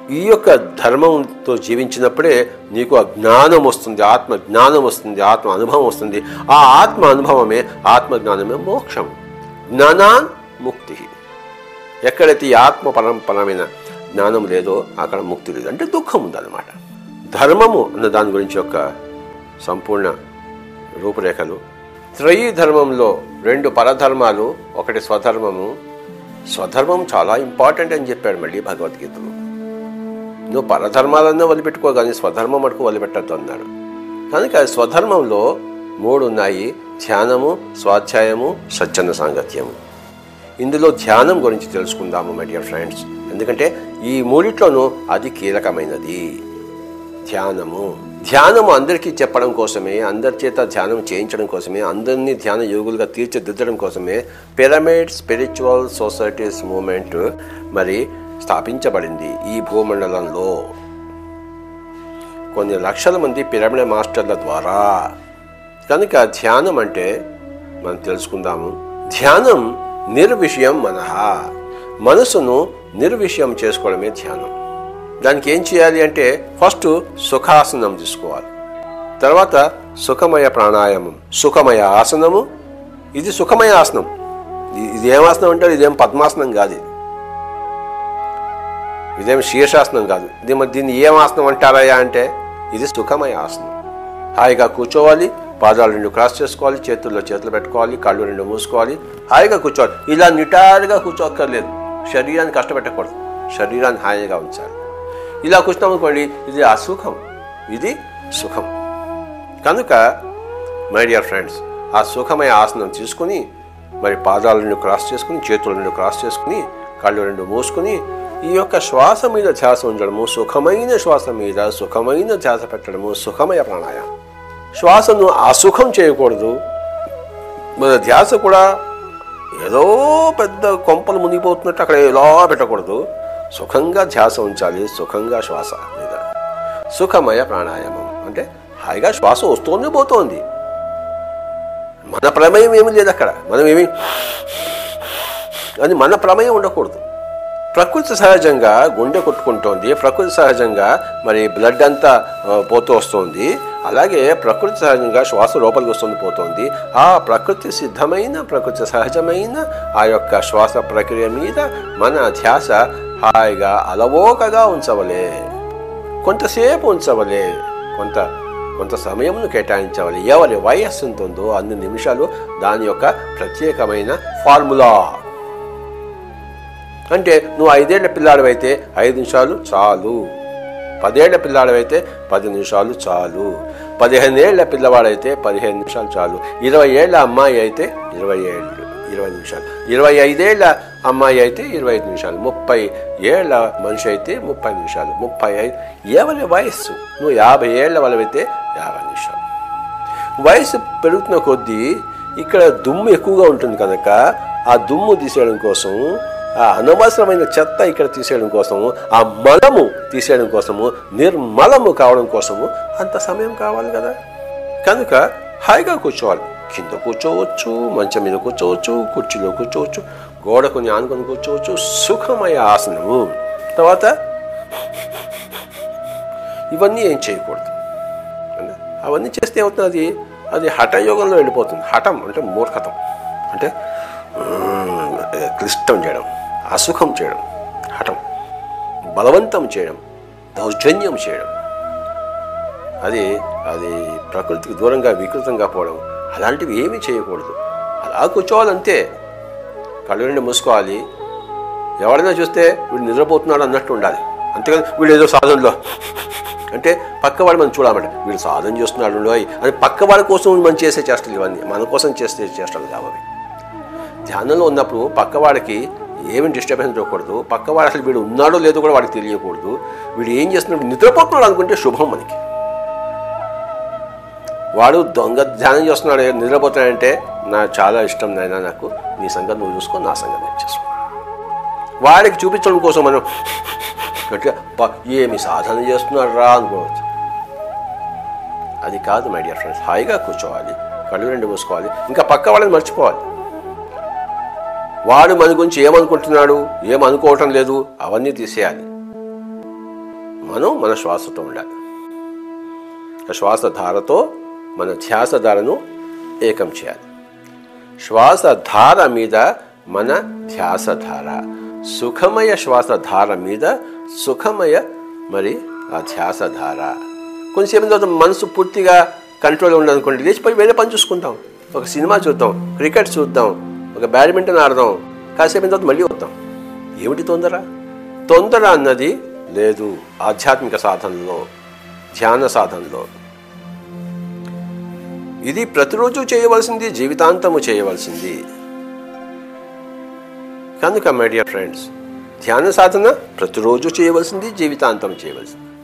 ఈ యొక్క ధర్మంతో జీవించినప్పుడే నీకు ఆ జ్ఞానం వస్తుంది ఆత్మ జ్ఞానం వస్తుంది ఆత్మ అనుభవం వస్తుంది ఆ ఆత్మ అనుభవమే ఆత్మ జ్ఞానమే మోక్షం జ్ఞానాన్ ముక్తి ఎక్కడైతే ఈ ఆత్మ పరంపరమైన జ్ఞానం లేదో అక్కడ ముక్తి లేదు అంటే దుఃఖం ఉందన్నమాట ధర్మము అన్న దాని గురించి యొక్క సంపూర్ణ రూపురేఖలు త్రయీ ధర్మంలో రెండు పరధర్మాలు ఒకటి స్వధర్మము స్వధర్మం చాలా ఇంపార్టెంట్ అని చెప్పాడు మళ్ళీ భగవద్గీతలో నువ్వు పరధర్మాలన్నా వదిలిపెట్టుకో కానీ స్వధర్మం మటుకు వదిలిపెట్టద్దు అన్నాడు కనుక స్వధర్మంలో మూడు ఉన్నాయి ధ్యానము స్వాధ్యాయము సజ్జన సాంగత్యము ఇందులో ధ్యానం గురించి తెలుసుకుందాము మై డియర్ ఫ్రెండ్స్ ఎందుకంటే ఈ మూడిట్లోనూ అది కీలకమైనది ధ్యానము ధ్యానము అందరికీ చెప్పడం కోసమే అందరి చేత ధ్యానం చేయించడం కోసమే అందరినీ ధ్యాన యోగులుగా తీర్చిదిద్దడం కోసమే పిరమిడ్ స్పిరిచువల్ సొసైటీస్ మూమెంట్ మరి స్థాపించబడింది ఈ భూమండలంలో కొన్ని లక్షల మంది పిరమిడ్ మాస్టర్ల ద్వారా కనుక ధ్యానం అంటే మనం తెలుసుకుందాము ధ్యానం నిర్విషయం మనహ మనసును నిర్విషయం చేసుకోవడమే ధ్యానం దానికి ఏం చేయాలి అంటే ఫస్ట్ సుఖాసనం తీసుకోవాలి తర్వాత సుఖమయ ప్రాణాయామం సుఖమయ ఆసనము ఇది సుఖమయ ఆసనం ఇ- ఇది ఏం ఆసనం అంటే ఇదేం పద్మాసనం కాదు ఇది. ఇదేం శీర్షాసనం కాదు ఇది మరి దీన్ని ఏం ఆసనం అంటారయ్యా అంటే ఇది సుఖమయ ఆసనం హాయిగా కూర్చోవాలి పాదాలు రెండు క్రాస్ చేసుకోవాలి చేతుల్లో చేతులు పెట్టుకోవాలి కళ్ళు రెండు మూసుకోవాలి హాయిగా కూర్చోవాలి ఇలా నిటారుగా కూర్చోక్కర్లేదు శరీరాన్ని కష్టపెట్టకూడదు శరీరాన్ని హాయిగా ఉంచాలి ఇలా కూర్చున్నాం అనుకోండి ఇది అసుఖం ఇది సుఖం కనుక మై డియర్ ఫ్రెండ్స్ ఆ సుఖమయ ఆసనం తీసుకుని మరి పాదాలు రెండు క్రాస్ చేసుకుని చేతులు రెండు క్రాస్ చేసుకుని కళ్ళు రెండు మూసుకుని ఈ యొక్క శ్వాస మీద ధ్యాస ఉంచడము సుఖమైన శ్వాస మీద సుఖమైన ధ్యాస పెట్టడము సుఖమయ ప్రాణాయామం శ్వాసను అసుఖం చేయకూడదు మన ధ్యాస కూడా ఏదో పెద్ద కొంపలు మునిగిపోతున్నట్టు అక్కడ ఎలా పెట్టకూడదు సుఖంగా ధ్యాస ఉంచాలి సుఖంగా శ్వాస మీద సుఖమయ ప్రాణాయామం అంటే హాయిగా శ్వాస వస్తూనే పోతోంది మన ప్రమేయం ఏమీ లేదు అక్కడ మనం ఏమి అని మన ప్రమేయం ఉండకూడదు ప్రకృతి సహజంగా గుండె కొట్టుకుంటోంది ప్రకృతి సహజంగా మరి బ్లడ్ అంతా ఆ, పోతూ వస్తుంది అలాగే ప్రకృతి సహజంగా శ్వాస లోపలికి వస్తుంది పోతుంది ఆ ప్రకృతి సిద్ధమైన ప్రకృతి సహజమైన ఆ యొక్క శ్వాస ప్రక్రియ మీద మన ధ్యాస హాయిగా అలవోకగా ఉంచవలే కొంతసేపు ఉంచవలే కొంత కొంత సమయమును కేటాయించవాలి ఎవరి వయస్సు ఎంత ఉందో అన్ని నిమిషాలు దాని యొక్క ప్రత్యేకమైన ఫార్ములా అంటే నువ్వు ఐదేళ్ల పిల్లాడివైతే ఐదు నిమిషాలు చాలు పదేళ్ల పిల్లాడివైతే పది నిమిషాలు చాలు పదిహేను ఏళ్ల పిల్లవాడైతే పదిహేను నిమిషాలు చాలు ఇరవై ఏళ్ల అమ్మాయి అయితే ఇరవై ఏళ్ళు ఇరవై నిమిషాలు ఇరవై ఐదేళ్ల అమ్మాయి అయితే ఇరవై ఐదు నిమిషాలు ముప్పై ఏళ్ల మనిషి అయితే ముప్పై నిమిషాలు ముప్పై ఐదు ఎవరి వయస్సు నువ్వు యాభై ఏళ్ల వాళ్ళవైతే యాభై నిమిషాలు వయసు పెరుగుతున్న కొద్దీ ఇక్కడ దుమ్ము ఎక్కువగా ఉంటుంది కనుక ఆ దుమ్ము తీసేయడం కోసం ఆ అనవసరమైన చెత్త ఇక్కడ తీసేయడం కోసము ఆ మలము తీసేయడం కోసము నిర్మలము కావడం కోసము అంత సమయం కావాలి కదా కనుక హాయిగా కూర్చోవాలి కింద కూర్చోవచ్చు మంచం మీద కూర్చోవచ్చు కుర్చీలో కూర్చోవచ్చు గోడకు ఆనుకొని కూర్చోవచ్చు సుఖమయ ఆసనము తర్వాత ఇవన్నీ ఏం చేయకూడదు అంటే అవన్నీ చేస్తే ఏమవుతుంది అది అది హఠయోగంలో వెళ్ళిపోతుంది హఠం అంటే మూర్ఖతం అంటే మ్మ్, క్లిష్టం చేయడం అసుఖం చేయడం హఠం బలవంతం చేయడం దౌర్జన్యం చేయడం అది అది ప్రకృతికి దూరంగా వికృతంగా పోవడం అలాంటివి ఏమీ చేయకూడదు అలా కూర్చోవాలంతే కళ్ళు రెండు మూసుకోవాలి ఎవరైనా చూస్తే వీడు నిద్రపోతున్నాడు అన్నట్టు ఉండాలి అంతేకాదు వీడు ఏదో సాధనలో అంటే పక్కవాడు మనం చూడాలన్నమాట వీడు సాధన చేస్తున్నాడు ఉండోయ్ అని పక్కవాడి కోసం మనం చేసే చేష్టలు ఇవన్నీ మన కోసం చేసే చేష్టలు కావాలి ధ్యానంలో ఉన్నప్పుడు పక్కవాడికి ఏమి డిస్టర్బెన్స్ ఇవ్వకూడదు పక్కవాడు అసలు వీడు ఉన్నాడో లేదో కూడా వాడికి తెలియకూడదు వీడు ఏం చేస్తున్నాడు నిద్రపోతున్నాడు అనుకుంటే శుభం మనకి వాడు దొంగ ధ్యానం చేస్తున్నాడు నిద్రపోతున్నాడంటే నాకు చాలా ఇష్టం నాయన నాకు నీ సంగతి నువ్వు చూసుకో నా సంగతి నేను చేసుకో వాడికి చూపించడం కోసం మనం గట్టిగా "అబ్బా, ఏమి సాధన చేస్తున్నాడు రా అనుకోవచ్చు అది కాదు మై డియర్ ఫ్రెండ్స్ హాయిగా కూర్చోవాలి కళ్ళు రెండు మూసుకోవాలి ఇంకా పక్క వాళ్ళని మర్చిపోవాలి వాడు మన గురించి ఏమనుకుంటున్నాడు ఏమనుకోవటం లేదు అవన్నీ తీసేయాలి మనం మన శ్వాసతో ఉండాలి ఆ శ్వాస ధారతో మన ధ్యాస ధారను ఏకం చేయాలి శ్వాస ధార మీద మన ధ్యాస ధార సుఖమయ శ్వాస ధార మీద సుఖమయ మరి ఆ ధ్యాస ధార కొంచెంసేపు తర్వాత మనసు పూర్తిగా కంట్రోల్ ఉండదనుకోండి లేచిపోయి వేరే పని చూసుకుంటాం ఒక సినిమా చూద్దాం క్రికెట్ చూద్దాం ఒక బ్యాడ్మింటన్ ఆడదాం కాసేపు తర్వాత మళ్ళీ వద్దాం ఏమిటి తొందర తొందర అన్నది లేదు ఆధ్యాత్మిక సాధనలో ధ్యాన సాధనలో ఇది ప్రతిరోజు చేయవలసింది జీవితాంతము చేయవలసింది కనుక మై డియర్ ఫ్రెండ్స్ ధ్యాన సాధన ప్రతిరోజు చేయవలసింది జీవితాంతం చేయవలసింది